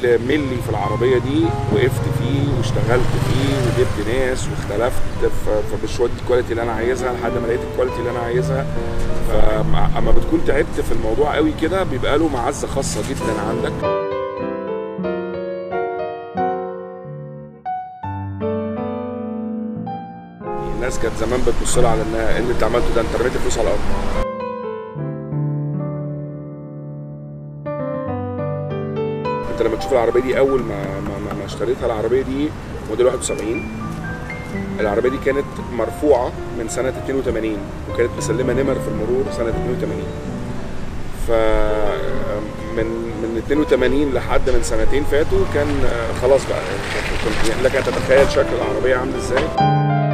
كل ملي في العربيه دي وقفت فيه واشتغلت فيه وجبت ناس واختلفت ف- فمش ودي الكواليتي اللي انا عايزها لحد ما لقيت الكواليتي اللي انا عايزها فاما بتكون تعبت في الموضوع قوي كده بيبقى له معزه خاصه جدا عندك الناس كانت زمان بتبص لها على انها إيه اللي انت عملته ده انت رميت الفلوس على الارض انت لما تشوف العربيه دي اول ما ما, ما, ما اشتريتها العربيه دي موديل 71 العربيه دي كانت مرفوعه من سنه 82 وكانت مسلمه نمر في المرور سنه 82 ف من من 82 لحد من سنتين فاتوا كان آه، خلاص بقى كنت- كنت- لك ان تتخيل شكل العربيه عامل ازاي